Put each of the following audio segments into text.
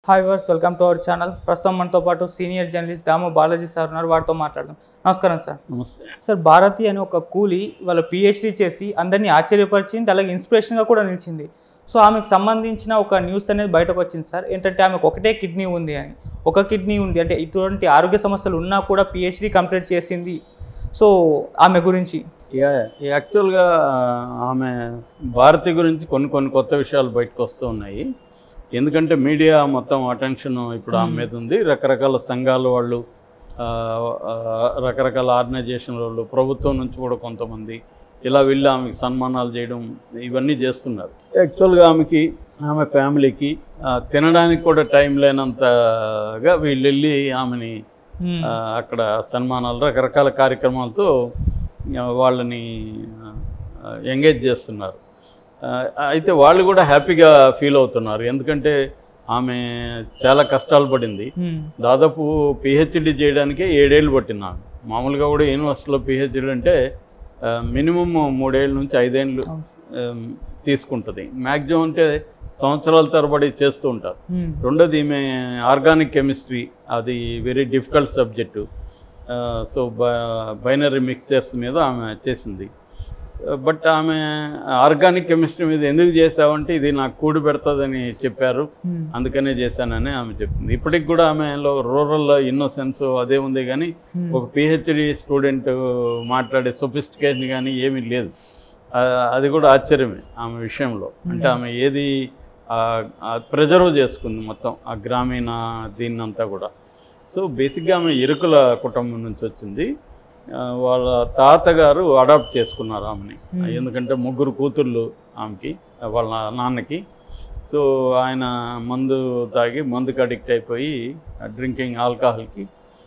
Hi viewers welcome to our channel ప్రస్తుతం మనతో పాటు senior journalist Damu Balaji sir ఉన్నారు వారితో మాట్లాడదాం నమస్కారం సార్ నమస్తే సార్ భారతి అనే ఒక కూలి వాళ్ళ పిహెచ్డి చేసి అందరినీ ఆశ్చర్యపరిచింది అలాగే ఇన్స్పిరేషన్గా కూడా నిలిచింది సో ఆమెకు సంబంధించిన ఒక న్యూస్ అనేది బయటకు వచ్చింది సార్ ఏంటంటే ఆమెకు ఒకటే కిడ్నీ ఉంది అని ఒక కిడ్నీ ఉంది అంటే ఇటువంటి ఆరోగ్య సమస్యలు ఉన్నా కూడా పిహెచ్డి కంప్లీట్ చేసింది సో ఆమె గురించి యా యాక్చువల్గా ఆమె భారతి గురించి కొన్ని కొన్ని కొత్త విషయాలు బయటకు వస్తూ ఉన్నాయి ఎందుకంటే మీడియా మొత్తం అటెన్షన్ ఇప్పుడు ఆమె మీద ఉంది రకరకాల సంఘాల వాళ్ళు ఆ, ఆ, రకరకాల ఆర్గనైజేషన్ వాళ్ళు ప్రభుత్వం నుంచి కూడా కొంతమంది ఇలా వెళ్ళి ఆమెకి సన్మానాలు చేయడం ఇవన్నీ చేస్తున్నారు యాక్చువల్గా ఆమెకి ఆమె ఫ్యామిలీకి ఆ, తినడానికి కూడా టైం లేనంతగా వీళ్ళు వెళ్ళి ఆమెని Hmm. ఆ, అక్కడ సన్మానాలు రకరకాల కార్యక్రమాలతో ఆ, వాళ్ళని ఎంగేజ్ చేస్తున్నారు ఆ, అయితే వాళ్ళు కూడా హ్యాపీగా ఫీల్ అవుతున్నారు ఎందుకంటే ఆమె చాలా కష్టాలు పడింది Hmm. దాదాపు పిహెచ్డి చేయడానికే ఏడేళ్ళు పట్టింది ఆమె మామూలుగా కూడా యూనివర్సిటీలో పిహెచ్డి అంటే మినిమం మూడేళ్ళ నుంచి ఐదేళ్ళు అవును. ఆ, తీసుకుంటుంది మ్యాక్సిమం అంటే సంవత్సరాల తరబడి చేస్తూ ఉంటారు Hmm. రెండోది ఈమె ఆర్గానిక్ కెమిస్ట్రీ అది very difficult subject so binary mixtures మీద ఆమె చేసింది బట్ ఆమె ఆర్గానిక్ కెమిస్ట్రీ మీద ఎందుకు చేసావంటే ఇది నాకు కూడి పెడుతుందని చెప్పారు Hmm. అందుకనే చేశానని ఆమె చెప్పింది ఇప్పటికి కూడా ఆమెలో రూరల్ ఇన్నోసెన్స్ అదే ఉంది కానీ Hmm. ఒక పిహెచ్డి స్టూడెంట్ మాట్లాడే సొఫిస్టికేషన్ కానీ ఏమీ లేదు ఆ, అది కూడా ఆశ్చర్యమే ఆమె విషయంలో అంటే ఆమె ఏది ప్రిజర్వ్ చేసుకుంది మొత్తం ఆ గ్రామీణ దీన్నంతా కూడా సో బేసిక్గా ఆమె ఇరుకుల కుటుంబం నుంచి వచ్చింది ఆ, వాళ్ళ తాతగారు అడాప్ట్ చేసుకున్నారు ఆమెని Hmm. ఎందుకంటే ముగ్గురు కూతుర్లు ఆమెకి వాళ్ళ నాన్నకి సో ఆయన మందు తాగి మందుకి అడిక్ట్ అయిపోయి డ్రింకింగ్ ఆల్కహాల్కి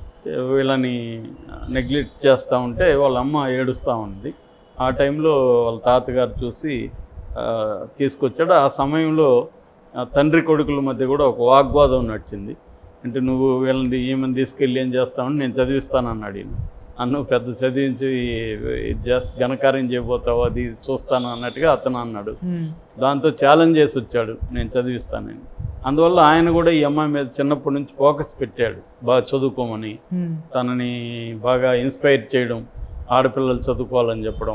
వీళ్ళని నెగ్లెక్ట్ చేస్తూ ఉంటే వాళ్ళ అమ్మ ఏడుస్తూ ఉంది ఆ టైంలో వాళ్ళ తాతగారు చూసి ఆ, తీసుకొచ్చాడు ఆ సమయంలో ఆ తండ్రి కొడుకుల మధ్య కూడా ఒక వాగ్వాదం నడిచింది అంటే నువ్వు వీళ్ళని ఈమెను తీసుకెళ్ళి ఏం చేస్తావని నేను చదివిస్తానన్నాడు ఈయన అన్ను పెద్ద చదివించి ఇది చేస్త ఘనకార్యం చేయబోతావు అది చూస్తాను అన్నట్టుగా అతను అన్నాడు Hmm. దాంతో ఛాలెంజ్ చేసి వచ్చాడు నేను చదివిస్తానని అందువల్ల ఆయన కూడా ఈ అమ్మాయి మీద చిన్నప్పటి నుంచి ఫోకస్ పెట్టాడు బాగా చదువుకోమని Hmm. తనని బాగా ఇన్స్పైర్ చేయడం ఆడపిల్లలు చదువుకోవాలని చెప్పడం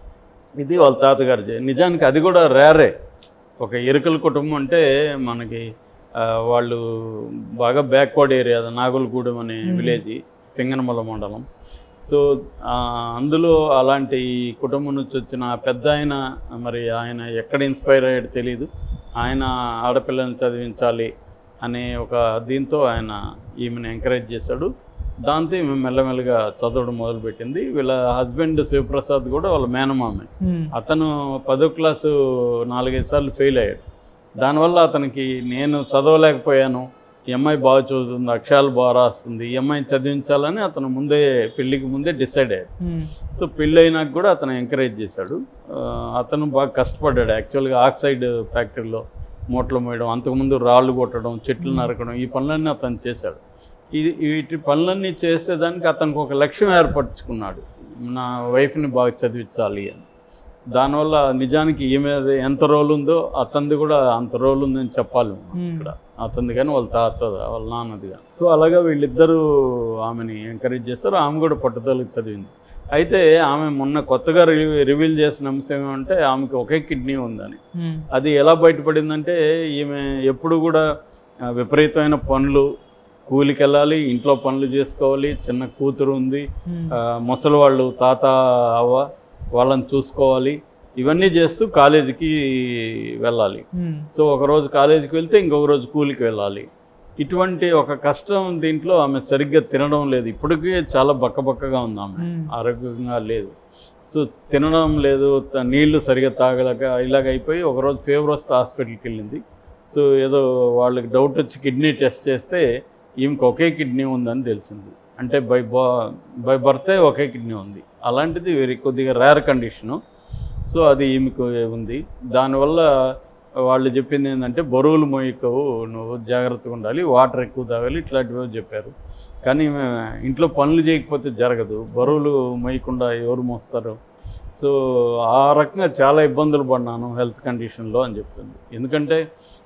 ఇది వాళ్ళ తాతగారు చే- నిజానికి అది కూడా రేరే ఒక ఎరుకల కుటుంబం అంటే మనకి ఆ, వాళ్ళు బాగా బ్యాక్వర్డ్ ఏరియా అది నాగులగూడెం అనే Hmm. విలేజ్ సింగనమల మండలం సో ఆ, అందులో అలాంటి కుటుంబం నుంచి వచ్చిన ఆ పెద్ద ఆయన మరి ఆయన ఎక్కడ ఇన్స్పైర్ అయ్యాడు తెలియదు ఆయన ఆడపిల్లని చదివించాలి అనే ఒక దీంతో ఆయన ఈమెను ఎంకరేజ్ చేశాడు దాంతో ఈమె మెల్లమెల్లగా చదవడం మొదలుపెట్టింది వీళ్ళ హస్బెండ్ శివప్రసాద్ కూడా వాళ్ళ మేనమామే Hmm. అతను పదో క్లాసు నాలుగైదు సార్లు ఫెయిల్ అయ్యాడు దానివల్ల అతనికి నేను చదవలేకపోయాను ఈ అమ్మాయి బాగా చదువుతుంది అక్షరాలు బాగా రాస్తుంది ఈ అమ్మాయిని చదివించాలని అతను ముందే పెళ్ళికి ముందే డిసైడ్ అయ్యాడు Hmm. సో పెళ్ళి అయినాక కూడా అతను ఎంకరేజ్ చేశాడు ఆ, అతను బాగా కష్టపడ్డాడు యాక్చువల్గా ఆక్సైడ్ ఫ్యాక్టరీలో మూటలు మోయడం అంతకుముందు రాళ్ళు కొట్టడం చెట్లు నరకడం ఈ పనులన్నీ అతను చేశాడు ఇది వీటి పనులన్నీ చేసేదానికి అతనికి ఒక లక్ష్యం ఏర్పరచుకున్నాడు నా వైఫ్ని బాగా చదివించాలి అని దానివల్ల నిజానికి ఈమె ఎంత రోల్ ఉందో అతనిది కూడా అంత రోల్ ఉందని చెప్పాలి మనం Hmm. ఇక్కడ అతనిది కానీ వాళ్ళ తాత వాళ్ళ నాన్నది కానీ సో అలాగా వీళ్ళిద్దరూ ఆమెని ఎంకరేజ్ చేస్తారు ఆమె కూడా పట్టుదలకు చదివింది అయితే ఆమె మొన్న కొత్తగా రివీ- రివీల్ చేసిన అంశం ఏమంటే ఆమెకి ఒకే కిడ్నీ ఉందని Hmm. అది ఎలా బయటపడిందంటే ఈమె ఎప్పుడు కూడా ఆ, విపరీతమైన పనులు కూలికి వెళ్ళాలి ఇంట్లో పనులు చేసుకోవాలి చిన్న కూతురు ఉంది Hmm. ఆ, ముసలి వాళ్ళు తాత అవ్వ వాళ్ళని చూసుకోవాలి ఇవన్నీ చేస్తూ కాలేజీకి వెళ్ళాలి Hmm. సో ఒకరోజు కాలేజీకి వెళ్తే ఇంకొక రోజు కూలికి వెళ్ళాలి ఇటువంటి ఒక కష్టం దీంట్లో ఆమె సరిగ్గా తినడం లేదు ఇప్పటికీ చాలా బక్కబక్కగా ఉంది ఆమె Hmm. ఆరోగ్యంగా లేదు సో తినడం లేదు త- నీళ్లు సరిగ్గా తాగలేక ఇలాగ అయిపోయి ఒకరోజు ఫీవర్ వస్తే హాస్పిటల్కి వెళ్ళింది సో ఏదో వాళ్ళకి డౌట్ వచ్చి కిడ్నీ టెస్ట్ చేస్తే ఈమెకి ఒకే కిడ్నీ ఉందని తెలిసింది అంటే బై బా బై బర్తే ఒకే కిడ్నీ ఉంది అలాంటిది వెరీ కొద్దిగా రేర్ కండిషను సో అది ఈమెకు ఉంది దానివల్ల వాళ్ళు చెప్పింది ఏంటంటే బరువులు మోయకవు నువ్వు జాగ్రత్తగా ఉండాలి వాటర్ ఎక్కువ తాగాలి ఇట్లాంటివి చెప్పారు కానీ ఈమె ఇంట్లో పనులు చేయకపోతే జరగదు బరువులు మోయకుండా ఎవరు మోస్తారు సో ఆ రకంగా చాలా ఇబ్బందులు పడినాను హెల్త్ కండిషన్లో అని చెప్తుంది ఎందుకంటే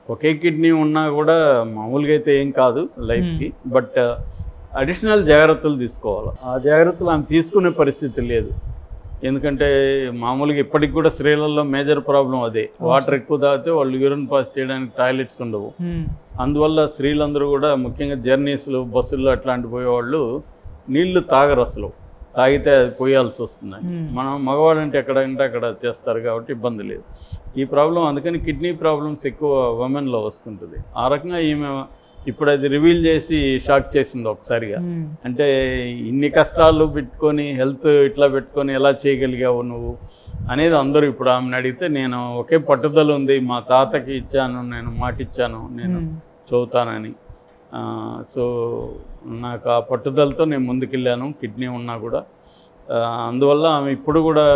ఒకే కిడ్నీ ఉన్నా కూడా మామూలుగా అయితే ఏం కాదు లైఫ్కి బట్ అడిషనల్ జాగ్రత్తలు తీసుకోవాలి ఆ జాగ్రత్తలు ఆమె తీసుకునే పరిస్థితి లేదు ఎందుకంటే మామూలుగా ఇప్పటికి కూడా స్త్రీలలో మేజర్ ప్రాబ్లం అదే వాటర్ ఎక్కువ తాగితే వాళ్ళు యూరిన్ పాస్ చేయడానికి టాయిలెట్స్ ఉండవు మ్మ్. అందువల్ల స్త్రీలందరూ కూడా ముఖ్యంగా జర్నీస్లు బస్సుల్లో అట్లాంటి పోయేవాళ్ళు నీళ్లు తాగరు అసలు తాగితే అది పోయాల్సి వస్తుంది మ్మ్. మనం మగవాడంటే ఎక్కడంటే అక్కడ చేస్తారు కాబట్టి ఇబ్బంది లేదు ఈ ప్రాబ్లం అందుకని కిడ్నీ ప్రాబ్లమ్స్ ఎక్కువ ఉమెన్లో వస్తుంటుంది ఆ రకంగా ఈమె ఇప్పుడు అది రివీల్ చేసి షాక్ చేసింది ఒకసారిగా మ్మ్. అంటే ఇన్ని కష్టాలు పెట్టుకొని హెల్త్ ఇట్లా పెట్టుకొని ఎలా చేయగలిగావు నువ్వు అనేది అందరూ ఇప్పుడు ఆమెను అడిగితే నేను ఒకే పట్టుదల ఉంది మా తాతకి ఇచ్చాను నేను మాట ఇచ్చాను నేను మ్మ్. చదువుతానని ఆ, సో నాకు ఆ పట్టుదలతో నేను ముందుకెళ్ళాను కిడ్నీ ఉన్నా కూడా ఆ, అందువల్ల ఆమె ఇప్పుడు కూడా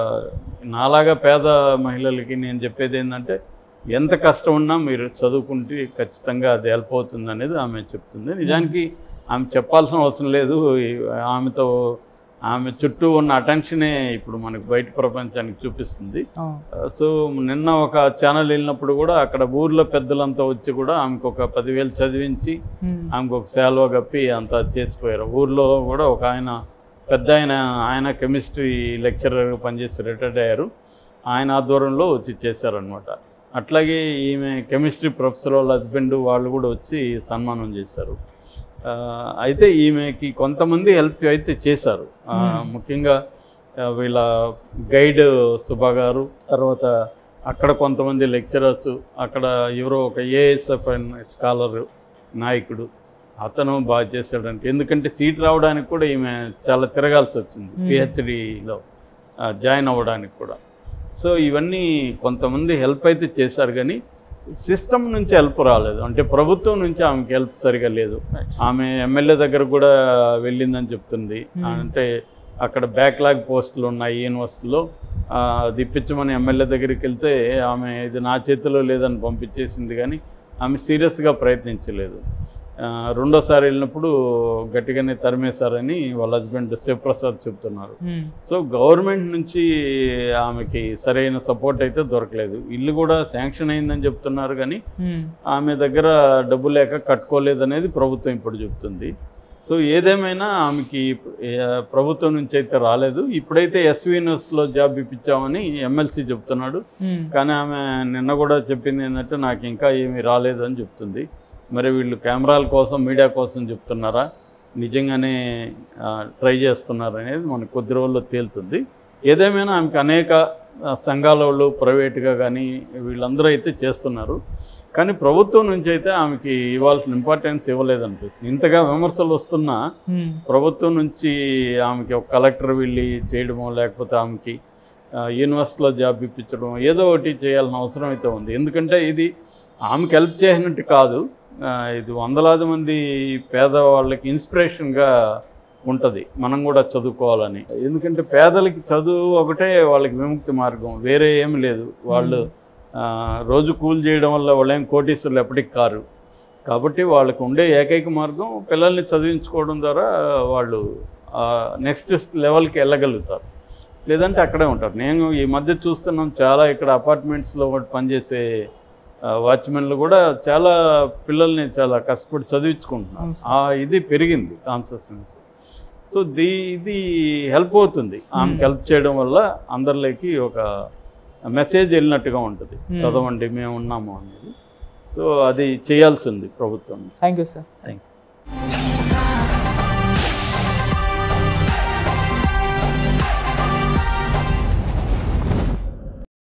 నాలాగా పేద మహిళలకి నేను చెప్పేది ఏంటంటే ఎంత కష్టం ఉన్నా మీరు చదువుకుంటే ఖచ్చితంగా అది హెల్ప్ అవుతుంది అనేది ఆమె చెప్తుంది నిజానికి ఆమె చెప్పాల్సిన అవసరం లేదు ఈ- ఆమెతో ఆమె చుట్టూ ఉన్న అటెన్షనే ఇప్పుడు మనకు బయట ప్రపంచానికి చూపిస్తుంది అవును. సో నిన్న ఒక ఛానల్ వెళ్ళినప్పుడు కూడా అక్కడ ఊర్లో పెద్దలంతా వచ్చి కూడా ఆమెకు ఒక పదివేలు చదివించి మ్మ్. ఆమెకు ఒక శాల్వా కప్పి అంతా చేసిపోయారు ఊర్లో కూడా ఒక ఆయన పెద్ద ఆయన ఆయన కెమిస్ట్రీ లెక్చరర్ పనిచేసి రిటైర్డ్ అయ్యారు ఆయన ఆధ్వర్యంలో వచ్చి చేశారనమాట అట్లాగే ఈమె కెమిస్ట్రీ ప్రొఫెసర్ వాళ్ళ హస్బెండ్ వాళ్ళు కూడా వచ్చి సన్మానం చేశారు ఆ, అయితే ఈమెకి కొంతమంది హెల్ప్ అయితే చేశారు ఆ, Hmm. ముఖ్యంగా ఆ, వీళ్ళ గైడ్ సుభా గారు తర్వాత అక్కడ కొంతమంది లెక్చరర్స్ అక్కడ ఎవరో ఒక ఏఎస్ఎఫ్ స్కాలర్ నాయకుడు అతను బాగా చేసాడంటే ఎందుకంటే సీట్ రావడానికి కూడా ఈమె చాలా తిరగాల్సి వచ్చింది Hmm. పిహెచ్డిలో జాయిన్ అవ్వడానికి కూడా సో ఇవన్నీ కొంతమంది హెల్ప్ అయితే చేశారు కానీ సిస్టమ్ నుంచి హెల్ప్ రాలేదు అంటే ప్రభుత్వం నుంచి ఆమెకి హెల్ప్ సరిగా లేదు ఆమె ఎమ్మెల్యే దగ్గర కూడా వెళ్ళిందని చెప్తుంది Hmm. అంటే అక్కడ బ్యాక్లాగ్ పోస్టులు ఉన్నాయి యూనివర్సిటీలో ఆ, అది ఇప్పించమని ఎమ్మెల్యే దగ్గరికి వెళ్తే ఆమె ఇది నా చేతిలో లేదని పంపించేసింది కానీ ఆమె సీరియస్గా ప్రయత్నించలేదు ఆ, రెండోసారి వెళ్ళినప్పుడు గట్టిగానే తరిమేశారని వాళ్ళ హస్బెండ్ శివప్రసాద్ చెప్తున్నారు మ్మ్. సో గవర్నమెంట్ నుంచి ఆమెకి సరైన సపోర్ట్ అయితే దొరకలేదు ఇల్లు కూడా శాంక్షన్ అయిందని చెప్తున్నారు కానీ మ్మ్. ఆమె దగ్గర డబ్బు లేక కట్టుకోలేదు అనేది ప్రభుత్వం ఇప్పుడు చెప్తుంది సో ఏదేమైనా ఆమెకి ఏ, ప్రభుత్వం నుంచి అయితే రాలేదు ఇప్పుడైతే ఎస్వి యూనివర్సిటీలో జాబ్ ఇప్పించామని ఎమ్మెల్సీ చెప్తున్నాడు మ్మ్. కానీ ఆమె నిన్న కూడా చెప్పింది ఏంటంటే నాకు ఇంకా ఏమీ రాలేదు అని చెప్తుంది మరి వీళ్ళు కెమెరాల కోసం మీడియా కోసం చెప్తున్నారా నిజంగానే ట్రై చేస్తున్నారు అనేది మనకు కొద్ది రోజుల్లో తేలుతుంది ఏదేమైనా ఆమెకు అనేక ఆ, సంఘాల వాళ్ళు ప్రైవేట్గా కానీ వీళ్ళందరూ అయితే చేస్తున్నారు కానీ ప్రభుత్వం నుంచి అయితే ఆమెకి ఇవ్వాల్సిన ఇంపార్టెన్స్ ఇవ్వలేదనిపిస్తుంది ఇంతగా విమర్శలు వస్తున్నా మ్మ్. ప్రభుత్వం నుంచి ఆమెకి ఒక కలెక్టర్ వెళ్ళి చేయడమో లేకపోతే ఆమెకి ఆ, యూనివర్సిటీలో జాబ్ ఇప్పించడం ఏదో ఒకటి చేయాల్సిన అవసరం అయితే ఉంది ఎందుకంటే ఇది ఆమెకి హెల్ప్ చేసినట్టు కాదు ఆ, ఇది వందలాది మంది పేదవాళ్ళకి ఇన్స్పిరేషన్గా ఉంటుంది మనం కూడా చదువుకోవాలని ఎందుకంటే పేదలకి చదువు ఒకటే వాళ్ళకి విముక్తి మార్గం వేరే ఏమి లేదు వాళ్ళు ఆ, రోజు కూలి చేయడం వల్ల వాళ్ళేం కోటీశ్వరులు ఎప్పటికి కారు కాబట్టి వాళ్ళకు ఉండే ఏకైక మార్గం పిల్లల్ని చదివించుకోవడం ద్వారా వాళ్ళు నెక్స్ట్ లెవెల్కి వెళ్ళగలుగుతారు లేదంటే అక్కడే ఉంటారు నేను ఈ మధ్య చూస్తున్నాం చాలా ఇక్కడ అపార్ట్మెంట్స్లో పనిచేసే వాచ్మెన్లు కూడా చాలా పిల్లల్ని చాలా కష్టపడి చదివించుకుంటున్నారు అవును ఆ ఇది పెరిగింది కాన్సెషన్స్ సో దీ ఇది హెల్ప్ అవుతుంది ఆమెకి హెల్ప్ చేయడం వల్ల అందరిలోకి ఒక మెసేజ్ వెళ్ళినట్టుగా ఉంటుంది Hmm. చదవండి మేము ఉన్నాము అనేది సో అది చేయాల్సింది ప్రభుత్వం థ్యాంక్ యూ సార్ థ్యాంక్